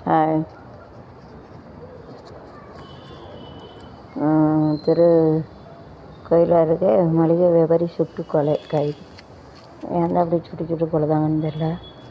Hi திரு கோயில் அருகே மளிகை வியாபாரி சுட்டு கொலை கைது ஏன் தான் அப்படி சுட்டு சுட்டு கொலைதாங்கன்னு தெரில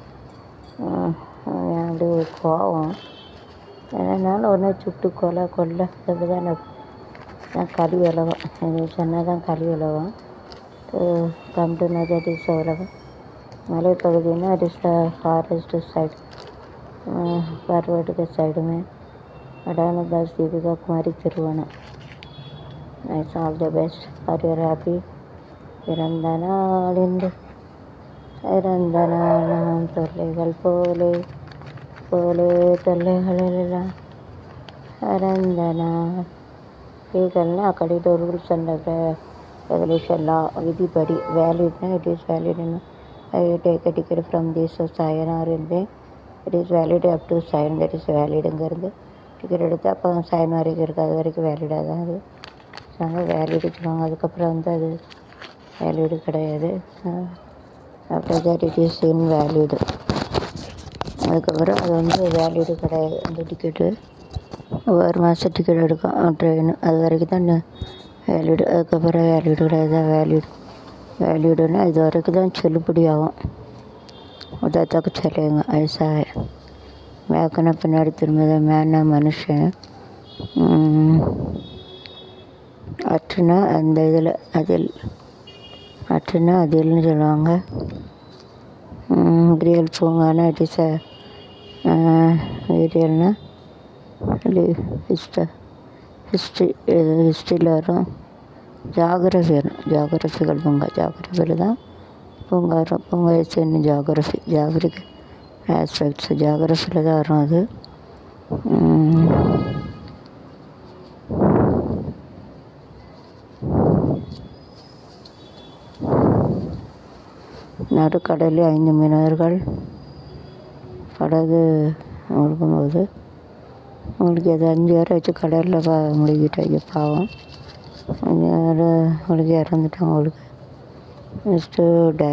ஏன் அப்படி ஒரு கோவம் என்னன்னாலும் ஒன்று சுட்டு கொலை கொள்ளை இதுதான் நான் களி உலகம் இது சொன்னால் தான் களி உலகம் come to know that is உலகம் மலைப்பகுதின்னா it is the forest side பார்வர்டுக்கு சைடுமே அடான தாஸ் தீபிகா குமாரி திருவனம் nice all the best for your happy பிறந்த நாளின்று இறந்த நாளாம் தொல்லைகள் போலே போலே தொல்லைகளெல்லாம் இறந்த நாள் லீகல்னா according to rules and regulation law விதிப்படி வேலிட்னா it is valid I take a ticket from this sign or இருந்தேன் it is valid up to sign that is வேலிடுங்கிறது டிக்கெட் எடுத்து அப்போ சைன் வரைக்கும் இருக்குது அது வரைக்கும் வேலிடாக தான் அது அதனால் வேலிடு சொல்லுவாங்க அதுக்கப்புறம் வந்து அது வேலிடு கிடையாது after that it is invalid அதுக்கப்புறம் அது வந்து வேலிடு கிடையாது அந்த டிக்கெட்டு ஒரு மாதம் டிக்கெட் எடுக்கும் ட்ரெயின் அது வரைக்கும் தான் வேலிடு அதுக்கப்புறம் வேலிடு கிடையாது தான் வேலிடு வேலிடுன்னா இது வரைக்கும் தான் செல்லுபடி ஆகும் उधर तक चलेगा ऐसा है மேற்கொண்டு பின்னாடி திரும்புது மேனா மனுஷன் அற்றுனா அந்த இதில் அதில் அற்றுனா அதில்னு சொல்லுவாங்க ரியல் பூங்கானா இட் இஸ் ரியல்னா ஹிஸ்ட ஹிஸ்ட்ரி ஹிஸ்ட்ரியில் வரும் ஜாகிரஃபி வரும் ஜாகிரஃபிக்கல் பூங்கா ஜாகிரஃபியில் தான் பூங்கா வரும் பூங்கா is in geography geographic aspects ஜாகிரஃபியில் தான் வரும் அது நடுக்கடலில் ஐந்து மீனவர்கள் படகு முழுகும்போது உங்களுக்கு அது அஞ்சு பேரை வச்சு கடலில் பா முழுகிட்டாங்க பாவம் அஞ்சு பேர் முழுகி இறந்துட்டாங்க அவங்களுக்கு நெக்ஸ்ட்டு டை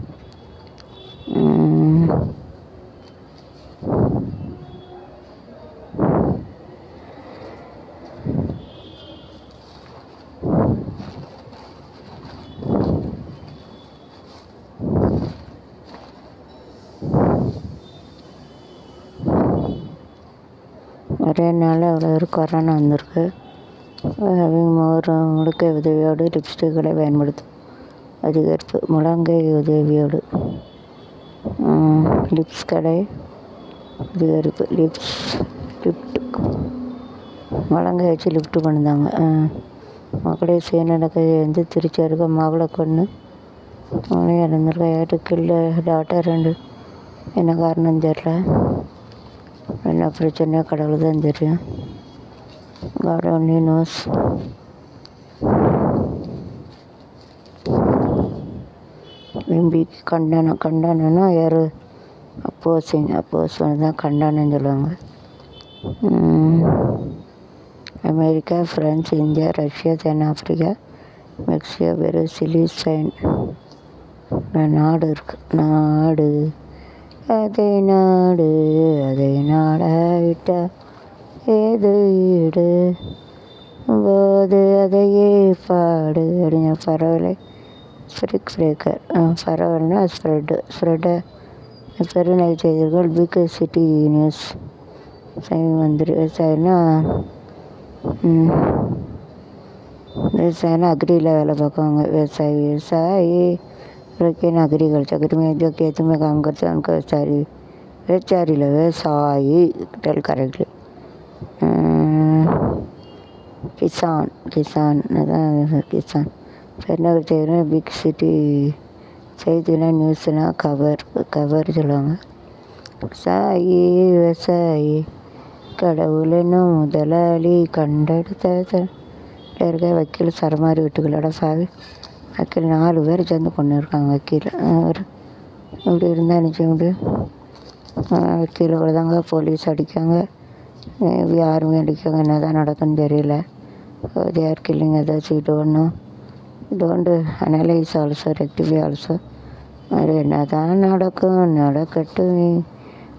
ஒரே நாளில் அவ்வளோ ஒரு கொரோனா வந்திருக்கு அவங்க ஒரு முழுக்கை உதவியோடு லிப்ஸ்டிக்களை பயன்படுத்தும் அதிகரிப்பு முழங்கை உதவியோடு லிப்ஸ் கடை அதிகரிப்பு லிப்ஸ் லிஃப்ட் முழங்கை வச்சு லிஃப்ட்டு பண்ணுதாங்க மகளே சுயநலக்கை வந்து திருச்சி இருக்க மகளை கொண்டு அவனே இறந்துருக்கா யார்ட்டு கில்ல டாக்டர் ரெண்டு என்ன காரணம் தெரில என்ன பிரச்சனையோ கடவுள் தான் தெரியும் காட் ஒன்லி நோஸ் விம்பி கண்டனம் கண்டனம்னா யார் அப்போசிங் அப்போஸ் தான் கண்டனம் சொல்லுவாங்க அமெரிக்கா ஃப்ரான்ஸ் இந்தியா ரஷ்யா தென்னாப்பிரிக்கா மெக்சிகோ பெருசிலி சைன் நாடு இருக்கு நாடு அதை நாடு அதை நாடாவிட்டா ஏது ஈடு போது அதையே பாடு அப்படிங்கிற பரவலை ஸ்ப்ரிக் பிரேக்கர் பரவல்னா ஸ்ப்ரெட்டு ஸ்ப்ரெட்டை பெருநகை செய்திகள் பிக் சிட்டி நியூஸ் விவசாயம் வந்துரு விவசாயம்னா விவசாயம்னா அக்ரியில் வேலை பார்க்குவாங்க விவசாயி விவசாயி लेकिन एग्रीकल्चर अग्री में जो खेत में काम करते हैं उनको बेचारी बेचारी இல்லை விவசாயி டெல் கரெக்ட்லி கிசான் கிசான் அதான் கிசான் பெருநகர் செய்கிறோம் பிக் சிட்டி செய்தினா நியூஸ்னா கவர் கவர் சொல்லுவாங்க விவசாயி விவசாயி கடவுள் என்னும் முதலாளி கண்டெடுத்த இருக்க வக்கீல் சரமாரி வீட்டுகளோட சாவி வக்கீல் நாலு பேர் சேர்ந்து கொண்டு இருக்காங்க வக்கீல் அவர் இப்படி இருந்தால் நினச்ச முடியும் வக்கீல் கூட தாங்க போலீஸ் அடிக்காங்க யாருமே அடிக்காங்க என்ன தான் நடக்குன்னு தெரியல they are killing others we don't know don't analyze also rectify also அது என்ன தான் நடக்கும் நடக்கட்டும்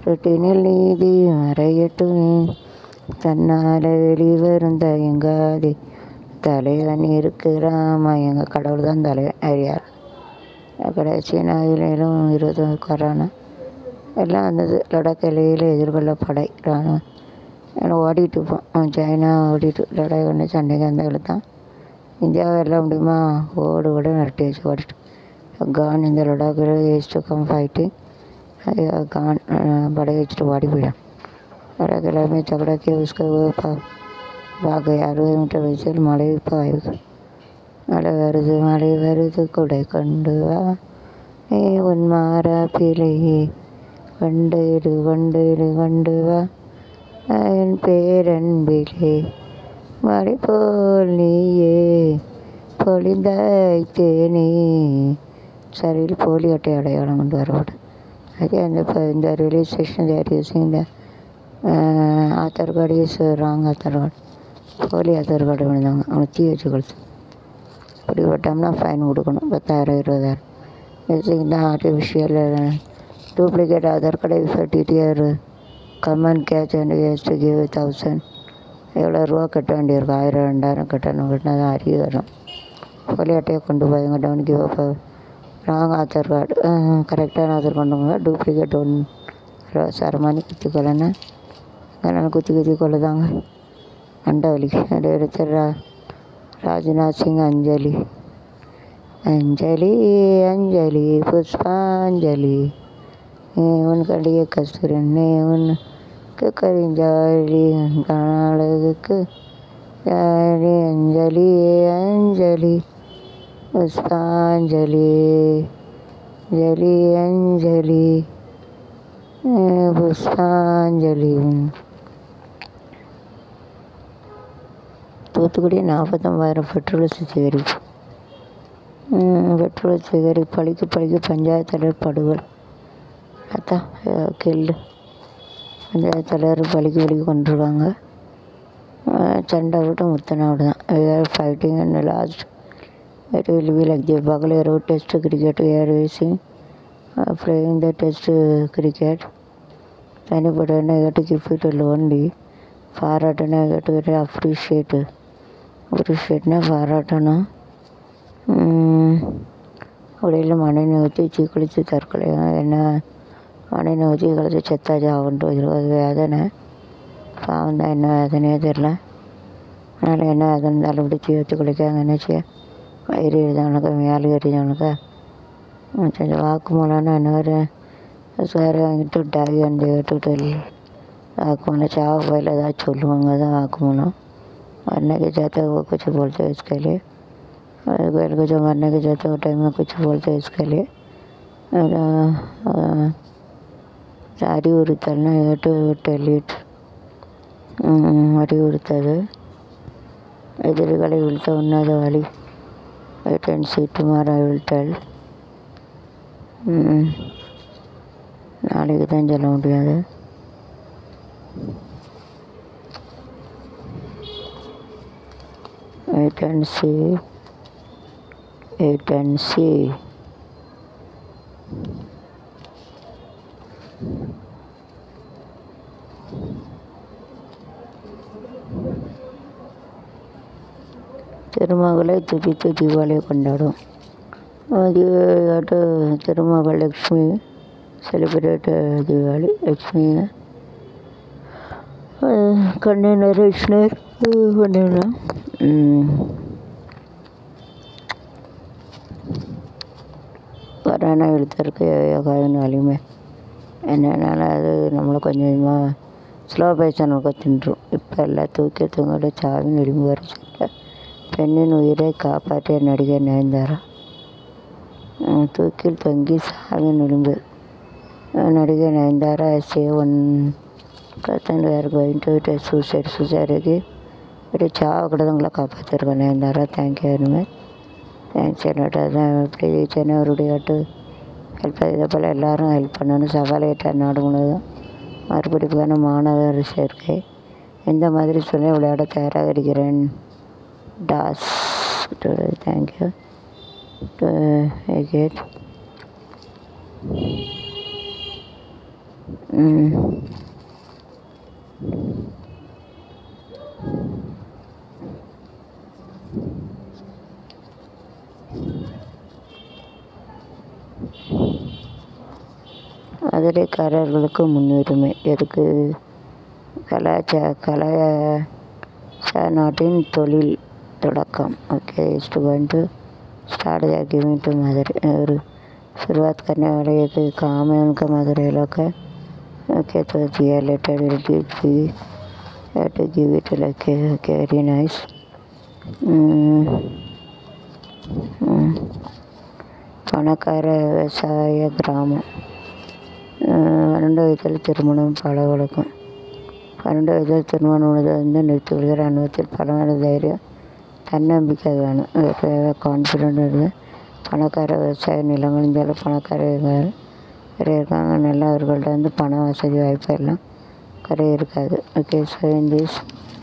ரொட்டினில் நீதி மறையட்டுமே தன்னால் வெளிவரும் தயங்காதே தலைவன் இருக்கிறாமா எங்கள் கடவுள் தான் தலைவன் அறியார் கடைசி நாயிலும் இருபது கொரோனா எல்லாம் வந்தது லடாக் எல்லையில் எதிர்கொள்ள படை இராணுவம் ஏன்னா ஓடிட்டு இருப்போம் சைனா ஓடிட்டு லடாக் ஒன்று சண்டைக்கு அந்த தான் இந்தியாவை வெல்ல முடியுமா ஓடு ஓட நிரட்டி வச்சு ஓடிட்டு கான் இந்த லடாக்கில் ஏஸ் டு கம் ஃபைட்டிங் கான் படை வச்சுட்டு ஓடி போயிடும் லடாக் எல்லாமே झगड़ा किया उसका वो भाग गया அறுபது மீட்டர் வயசில் மழை பாய்வு மழை வருது மழை வருது கொடை கொண்டு வா ஏ உன் மாறா பிழையே கொண்டிடு கொண்டிடு கொண்டு வா என் பேரன்பிலே மழை போல் நீயே பொழிந்தாய் தேனே சரியில் போலி அட்டை அடையாளம் கொண்டு வரவிடு அதே அந்த இப்போ இந்த ரிலீஸ் ஸ்டேஷன் தேர் யூஸிங் இந்த Aadhaar card is wrong Aadhaar card போலி ஆதார் கார்டு விழுந்தாங்க அவனை தீ வச்சு கொடுத்து இப்படி விட்டோம்னா ஃபைன் கொடுக்கணும் பத்தாயிரம் இருபதாயிரம் யூஸிங் தான் artificial duplicate Aadhaar card if TTR come on catch and waste give thousand எவ்வளோ ரூபா கட்ட வேண்டியிருக்கும் ஆயிரம் ரெண்டாயிரம் கட்டணும் கட்டினா தான் அறிவு வரும் போலி அட்டையை கொண்டு போய் டவுன் கிவ் அப்போ ராங் ஆதார் கார்டு கரெக்டான ஆதார் கொண்டு போங்க டூப்ளிகேட் ஒன்று சரமானி குத்தி கொலைன்னு அதனால் குத்தி குத்தி கொள்ளுதாங்க அண்டை வலிக்கு அதை எடுத்து ரா ராஜ்நாத் சிங் அஞ்சலி அஞ்சலி அஞ்சலி புஷ்பாஞ்சலி உன் கடிய கஸ்தூரனே உனக்கு கரிஞ்சாலி அழகுக்கு ஜாலி அஞ்சலி அஞ்சலி புஷ்பாஞ்சலி ஜலி அஞ்சலி புஷ்பாஞ்சலி தூத்துக்குடி நாற்பத்தொம்பதாயிரம் பெட்ரோல் சுத்திகரிப்பு பெட்ரோல் சுத்திகரிப்பு பழிக்கு பழிக்கு பஞ்சாயத்து தலைவர் படுகொலை அதான் கில்லு பஞ்சாயத்து தலைவர் பழிக்கு பழிக்கு கொண்டிருக்காங்க சண்டை விட்டு முத்தனாவோட தான் where fighting and last it will be like the பகலேரோ test cricket air racing playing the test cricket தனிப்பட்ட நெகட்டிவ் கிஃப்ட் லோன்லி பாராட்டு நெகட்டிவ் அப்ரிஷியேட்டு அப்ரிஷியேட்னா பாராட்டணும் அப்படியில் மனை ஊற்றி தீ குளித்து தற்கொலை என்ன மனை ஊற்றி கழித்து செத்தா ஜாவுன்ட்டு இருபது வேதனை பாவம் தான் என்ன வேதனையே தெரில அதனால் என்ன வேதனை இருந்தாலும் இப்படி தீ வச்சு குளிக்காங்க நினச்சி வயிறு எரிஞ்சவனுக்கு மேலே எரிஞ்சவனுக்கு கொஞ்சம் வாக்குமூலம்னா என்ன ஒரு சார் வாங்கிட்டு டாவி வந்து விட்டுட்டு வாக்குமூலம் சாவு போயில் ஏதாச்சும் சொல்லுவாங்க தான் வாக்குமூலம் मरने के जाते वो कुछ बोलते हैं इसके लिए और बैल को जो मरने के जाते वो टाइम में कुछ बोलते हैं इसके लिए அறிவுறுத்தல்னா ஏட்டு டெலிட் அறிவுறுத்தது எதிரிகளை வீழ்த்த உண்ணாத வழி wait and see tomorrow I will tell நாளைக்கு தான் சொல்ல முடியாது wait and see wait and see திருமகளை துதித்து தீபாவளியை கொண்டாடும் அது திருமகள் லக்ஷ்மி செலிப்ரேட் தீபாவளி லக்ஷ்மி கண்ணு நரேஷ்னர் பண்ணிடலாம் கொரோனா இழுத்தருக்கு யோகாவின் வலிமை என்னென்னால அது நம்மளை கொஞ்சம் கொஞ்சமாக ஸ்லோ பேஷனுக்கு தின்றும் இப்போ எல்லாம் தூக்கி தூங்கிட்டு சாவின் விரும்பி வர சொல்ல பெண்ணின் உயிரை காப்பாற்றிய நடிகர் நயன்தாரா தூக்கில் தொங்கி சாவின் விளிம்பு நடிகர் நயன்தாரா சே ஒன் பர்சன்ட் வேறு கோயிங் டு சூசைட் சூசைடுக்கு இப்படி சாவை கூட உங்களை காப்பாற்றிருக்கேன் Nayanthara thank you very much thanks என்னோட அதான் இப்படி சென்னவருடைய ஹெல்ப் இதை போல் எல்லோரும் ஹெல்ப் பண்ணணும் சவாலேற்ற நாடு முழுவதும் மறுபடிப்புக்கான மாணவர் சேர்க்கை எந்த மாதிரி சொல்லி விளையாட தயாராக இருக்கிறேன் டாஸ் தேங்க்யூ எகேட் ம் மதுரைக்காரர்களுக்கு முன்னுரிமை எதுக்கு கலாச்சா கலாச்சார நாட்டின் தொழில் தொடக்கம் okay is going to start they giving to mother और शुरुआत करने वाले एक काम है उनका मदर लोग का ओके तो जिया later will give the to give it like okay, very nice mm. Mm. பணக்கார விவசாய கிராமம் பன்னெண்டு வயதில் திருமணம் பல வழக்கம் பன்னெண்டு வயதில் திருமணம் உள்ளது வந்து நிறுத்தி விடுகிற அனுபவத்தில் பலமான தைரியம் தன்னம்பிக்கை வேணும் கான்ஃபிடென்ட் இருக்குது பணக்கார விவசாய நிலங்கள் இருந்தாலும் பணக்கார நிறைய இருக்காங்க நல்லா அவர்கள்ட்ட வந்து பண வசதி வாய்ப்பு எல்லாம் குறைய இருக்காது okay so in this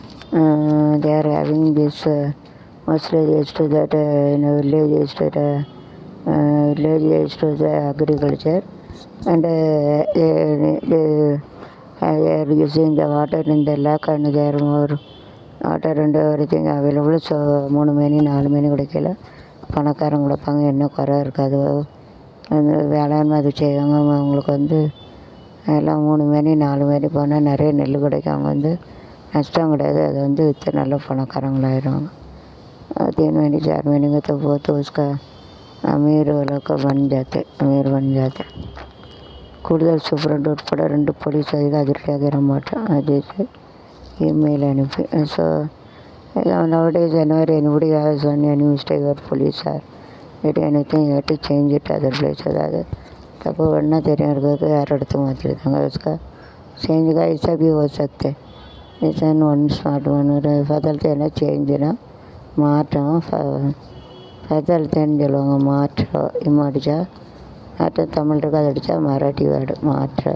they are having this mostly just that in village just village just the agriculture and uh, they, they, they are using the water in the lake and they are more water and everything available so மூணு மணி நாலு மணி கிடைக்கல பணக்காரங்க கொடுப்பாங்க என்ன குறை இருக்காது அந்த வேளாண்மை அது செய்வாங்க அவங்களுக்கு வந்து எல்லாம் மூணு மணி நாலு மணி போனால் நிறைய நெல் கிடைக்கும் அவங்க வந்து நஷ்டம் கிடையாது அது வந்து விற்று நல்ல பணக்காரங்களாயிடுவாங்க तीन महीने चार महीने में तो वो तो उसका अमीर वालों का बन जाते अमीर बन जाते கூடுதல் சூப்பரண்ட் உட்பட ரெண்டு போலீஸ் அதிகாரி அதிரடியாக மாட்டோம் அது இமெயில் அனுப்பி so nowadays whenever anybody has done any mistake or police or did anything you have to change it other place அதாவது தப்பு பண்ணால் தெரியும் இருக்கிறதுக்கு யார் எடுத்து மாற்றிருக்காங்க उसका चेंज का ऐसा भी हो सकते ऐसा वन स्मार्ट वन ஃபதல்த்து என்ன சேஞ்சுனா மாற்றம் ஃபதல்த்துன்னு சொல்லுவாங்க மாற்றம் இம்மாடிச்சா மாற்றம் தமிழ் இருக்கு அதை அடித்தா மராட்டி வேர்டு மாற்ற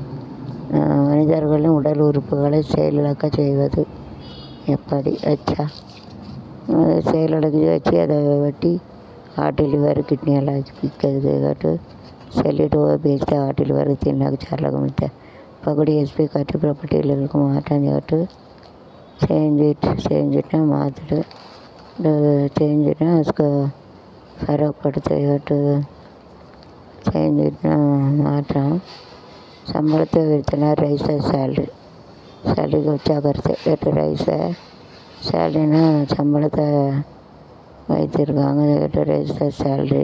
மனிதர்களின் உடல் உறுப்புகளை செயலிழக்க செய்வது எப்படி வச்சா செயலிழக்க வச்சு அதை வெட்டி हार्ट लीवर किडनी एल विक्कದು बट सैलेड हुआ बेचते हार्ट लीवर तीन लाख चार लाख मिलता है पकड़ी एस पी काटी प्रॉपर्टी लेवल को माटान కాబట్టి చేంజ్ ఇట్ చేంज इट ना मात्र చేంज इट ना उसको फर्क पड़ता है बट చేంజ్ इट ना मात्र சம்பளத்தை உயர்த்தினா ரைஸ் சேலரி சேலரிக்கு வச்சா கருத்து எட்டு ரைஸ் சேலரினா சம்பளத்தை வைத்திருக்காங்க எட்டு ரைஸ் சேலரி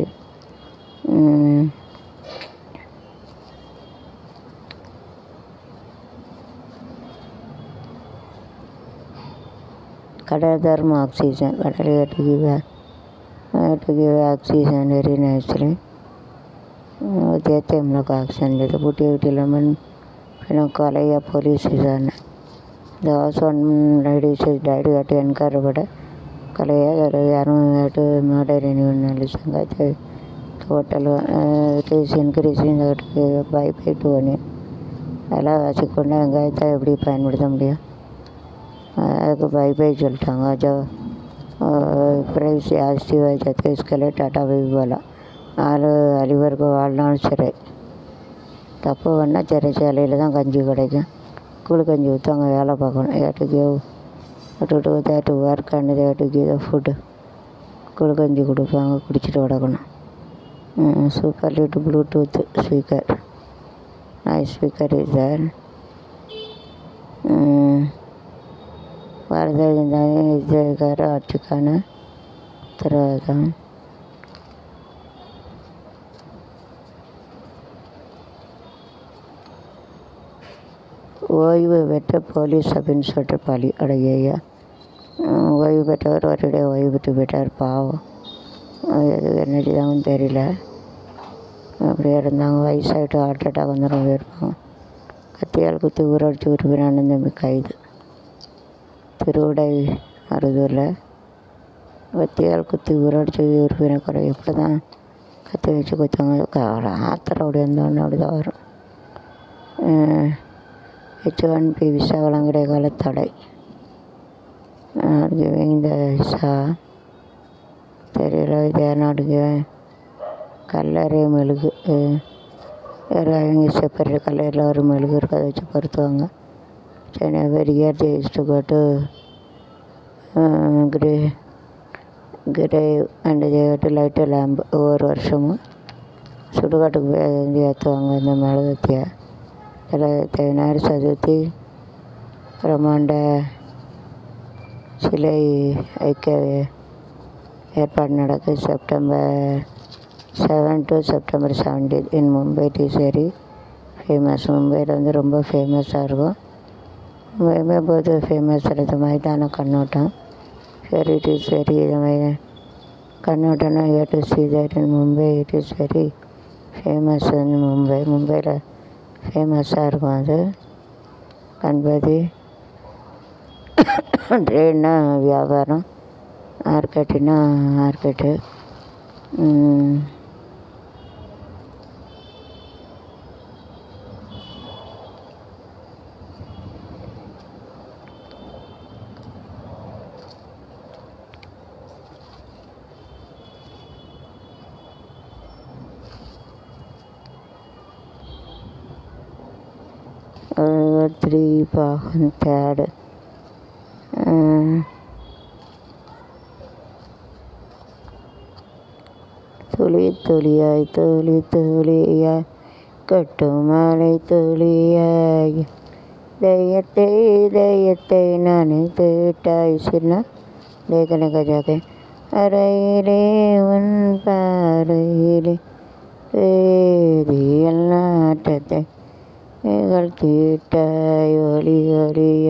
கடல் தரும் ஆக்சிஜன் கடல் to give to give oxygen very nicely देते हम लोग ऑक्सीजन देते बूटी वूटी लेमन फिर कॉलेज या police season the house one lady says died got encouraged but ಕಲೆಯ ಯಾರು ಅటు ಮರ್ಡರ್ ಏನಿವನ್ನಲ್ಲಿ ಸಂಗಾತಿ total it is increasing by by two ஒன்று அதெல்லாம் வச்சுக்கொண்டு வெங்காயத்தை எப்படி பயன்படுத்த முடியும் அதுக்கு பை பை சொல்லிட்டாங்க ஜோ ப்ரைஸ் ஜாஸ்தி வச்சது இஸ்கலே டாட்டா பை போகலாம் ஆள் அழிவருக்கு வாழ்நாள் சிறை தப்பு பண்ணால் சிறைச்சாலையில் தான் கஞ்சி கிடைக்கும் கூழ் கஞ்சி ஊற்றி அங்கே வேலை பார்க்கணும் ஏட்டுக்கு to do that work and they have to give the food கூழ் கஞ்சி கொடுப்பாங்க குடிச்சிட்டு கிடக்கணும் super lit bluetooth speaker noise speaker is there Bharat ವಿಜಯಗಾರ ಅರ್ಚಕನ తర్వాత ஓய்வு பெற்ற போலீஸ் சப் இன்ஸ்பெக்டர் பழி அடையா ஓய்வு பெற்றவர் ஒருடைய ஓய்வு பெற்று போயிட்டார் பாவம் எது என்னடிதாங்கன்னு தெரியல அப்படியே இருந்தாங்க வயசாகிட்டு ஹார்ட் அட்டாக் வந்துடும் போயிருப்பாங்க கத்தியால் குத்தி ஊரடிச்சு உறுப்பினான்னு தம்பி கைது திருவிடை மருதூரில் கத்தியால் குத்தி ஊரடிச்சு உறுப்பினர் குறை எப்படி தான் கத்தி வச்சு குத்தாங்க ஆத்திரம் அப்படி இருந்தோடனே அப்படி தான் வரும் ஹெச் ஒன் பி விசா வழங்குடைய கால தடை கிவிங் த விசா தெரியல இது நாட் கிவிங் கல்லறை மெழுகு வேறு அவங்க செப்பரேட் கலரில் ஒரு மெழுகு இருக்கு அதை வச்சு பொருத்துவாங்க சரி very year they use to go to grey grey and they to light lamp ஒவ்வொரு வருஷமும் சுடுகாட்டுக்கு போய் வந்து ஏற்றுவாங்க இந்த மெழுகுத்தியை இதில் விநாயகர் சதுர்த்தி பிரம்மாண்ட சிலை வைக்க ஏற்பாடு நடக்குது September seven to September seventeen in Mumbai it is very famous மும்பையில் வந்து ரொம்ப ஃபேமஸாக இருக்கும் மும்பையுமே போது ஃபேமஸ் இது மைதான கண்ணோட்டம் வெரி இட் இஸ் வெரி இது மாதிரி கண்ணோட்டம்னா you to see that in Mumbai it is very famous in Mumbai மும்பையில் ஃபேமஸாக இருக்கும் அது கண்பதி ட்ரேட்னா வியாபாரம் மார்க்கெட்டுனா மார்க்கெட்டு த்ரீ பாகம் தேர்டு துளி துளியாய் துளி துளியாய் கட்டுமலை துளியாய் தெய்யத்தை தெய்யத்தை நான் கேட்டாய் சின்ன தேகனக ஜாக அறையிலே உன் பாறையிலே வேதியல் நாட்டத்தை நீங்கள் தீட்டாய் ஒளி ஒளிய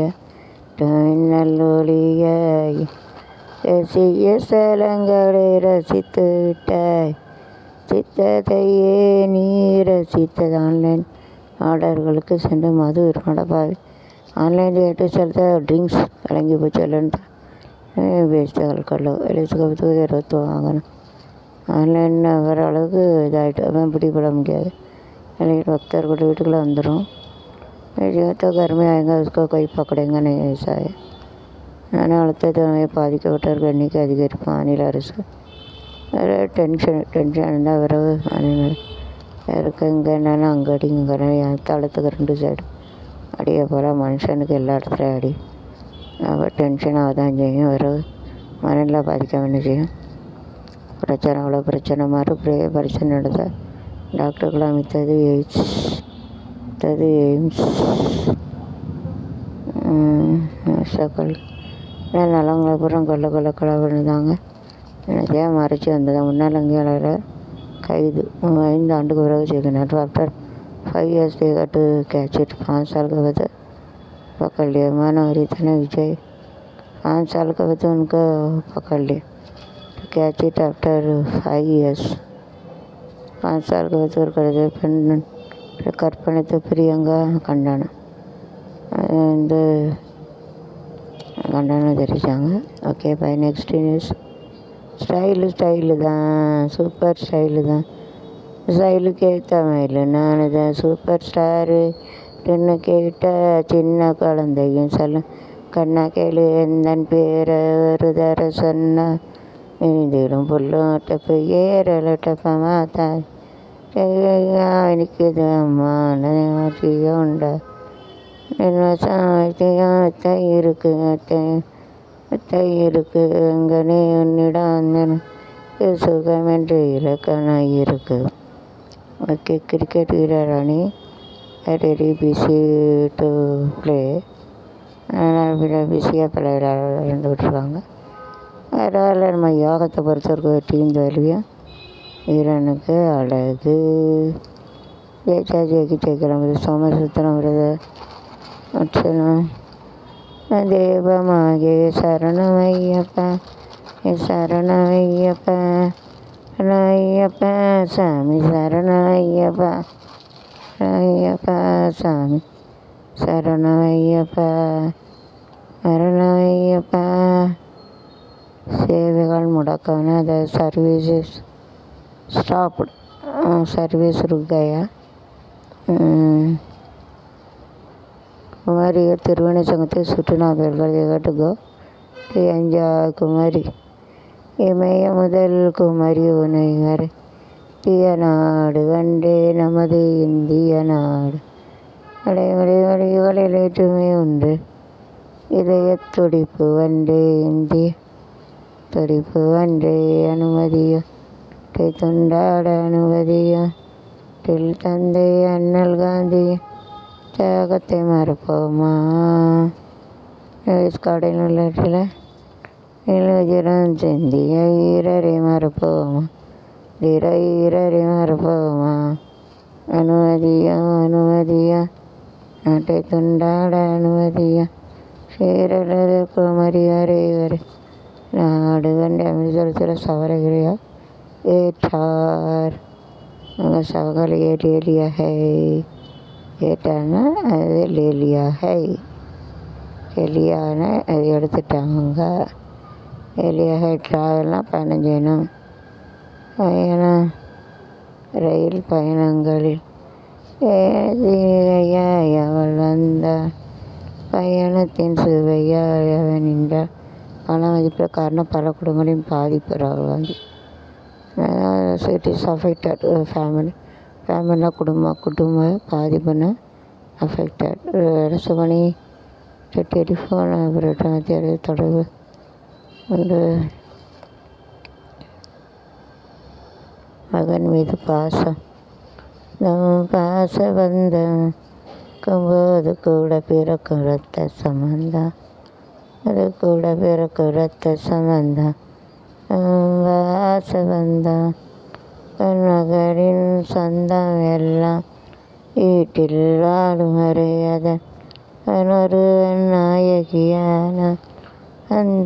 நல்லொளியாய் ரசிய ஸ்தலங்களை ரசித்து விட்டாய் சித்ததையே நீ ரசித்தது ஆன்லைன் ஆர்டர்களுக்கு சென்று மது விற்பனப்பாவி ஆன்லைன் ஏட்டு செலுத்த ட்ரிங்க்ஸ் கலங்கி போச்சு இல்லைன்ட்டு வேஸ்ட்டு ஆட்களோ எலிசுக்கு இருபத்து வாங்கணும் ஆன்லைன் வர அளவுக்கு இதாகிட்டு அவன் பிடிபட முடியாது नहीं डॉक्टर को வீட்டுக்குள்ளே வந்துடும் जो तो घर में आएगा उसको कोई पकड़ेगा नहीं ऐसा है அதனால பாதிக்கப்பட்டவர்கள் எண்ணிக்கை அதிகரிக்கும் மாநில அரசு வேறு டென்ஷன் டென்ஷன் இருந்தால் பிறகு மாநில இருக்கு இங்கே என்னென்னா அங்கே அடி இங்கே என் தளத்துக்கு ரெண்டு சைடு அடியை போல் மனுஷனுக்கு எல்லா இடத்துலையும் அடி அப்போ டென்ஷன் ஆகதான் செய்யும் பிறகு மனநிலை பாதிக்க வேண்டிய செய்யும் பிரச்சனை அவ்வளோ பிரச்சனை மறுபடியும் பிரச்சனை நடந்தால் டாக்டர்களாக மித்தது எய்ட்ஸ் மித்தது எய்ம்ஸ் சக்கல் நலங்களை அப்புறம் கொல்ல கொல்ல கொலை பண்ணிதாங்க எனக்கே மறைச்சி வந்தது முன்னாள் அங்கேயாளர் கைது ஐந்து ஆண்டுக்கு பிறகு सीखना after five years they got catch it पाँच साल के बाद पकड़ लिया मानो इतने विजय पाँच साल के बाद उनको पकड़ लिया catch it after five years पाँच साल के बाद ஒரு கழுதை பெண் கற்பழித்த பிரியங்கா கண்டனம் அது வந்து கண்டனம் தெரிவித்தாங்க okay bye next news style style தான் சூப்பர் ஸ்டைலு தான் ஸ்டைலுக்கு ஏற்ற மயில் நான் தான் சூப்பர் ஸ்டாரு என்ன கேட்ட சின்ன குழந்தையும் சொல்ல கண்ணா கேளு எந்தன் பேரை ஒரு தர சொன்னா ഇതിലും പുല്ലോട്ടപ്പ് ഏറലട്ടപ്പമാ താൻ എനിക്കിത് அம்மாண்ட என்ன சாத்தியத்தை இருக்கு அத்தை இருக்கு அங்கனே உன்னிடம் சுகம் என்று இலக்கணம் இருக்கு ஓகே கிரிக்கெட் வீரராணி வெரி பிஸி டு ப்ளே அதனால் பிஸியாக பல விளையாண்டு விட்ருக்காங்க பரவாயில்ல நம்ம யோகத்தை பொறுத்தவரைக்கும் டீம் தோல்வியும் வீரனுக்கு அழகு ஜெயிச்சா ஜெயிக்க ஜெயிக்கலாம் சோமசுத்திரம் விரத அர்ச்சனம் தேவமாகே சரணம் ஐயப்பா சரணம் ஐயப்பா ஐயப்பா சாமி சரணம் ஐயப்பா ஐயப்பா சாமி சரணம் ஐயப்பா சரணம் ஐயப்பா சேவைகள் முடக்கம்னு அதை சர்வீசஸ் ஸ்டாப்டு சர்வீஸ் रुक गया குமாரி திருவண்ண சங்கத்தை சுற்றுலா பெயர்கள் கேட்டுக்கோ அஞ்சா குமாரி இமய முதல் குமரி உனைவர் இந்திய நாடு வந்தே நமது இந்திய நாடு அடைமொழி மொழிகளில் ஏற்றுமை உண்டு இதயத் துடிப்பு வந்தே இந்திய துடிப்பு வந்தே அனுமதியோ கை துண்டாட அனுமதியோ தில் தந்தை அண்ணல் காந்தி தியாகத்தை மறப்போமா காடையில் உள்ள இடத்துல இளஜரம் சிந்திய ஈரரை மறப்போமா தீர ஈரரை மறப்போமா அனுமதியா அனுமதியா நாட்டை துண்டாட அனுமதியா சீரழகு குமரியாரே வரை நாடு கண்டு அமிர்தத்தில் சவரகிரியா ஏற்றார் அங்கே சவகால் ஏறி எலியா ஹை ஏற்றார்னா அது லேலியா ஹை எலியான அது எடுத்துட்டாங்க எலியா ஹை ட்ராவல்னால் பயணம் செய்யணும் பயணம் ரயில் பயணங்களில் ஏதியா அவள் வந்தாள் பயணத்தின் சுவையால் அவன் நின்றாள் பண மதிப்பில் காரணம் பல குடும்பங்களின் பாதிப்பு ராகுல் Gandhi it is affected family ஃபேமிலியில் குடும்ப குடும்ப பாதிப்புன்னு அஃபெக்டட் அரசு பணி டெலிஃபோன் பிரச்சனை தொடர்பு வந்து மகன் மீது பாசம் நம் பாச பந்தம் போது கூட பிறக்கும் ரத்த சம்பந்தம் அது கூட பிறக்கும் ரத்த சம்பந்தம் பாச பந்தம் மகளின் சொந்தம் எல்லாம் வீட்டில் வாழும் வரை அதன் ஒருவன் நாயகியான அந்த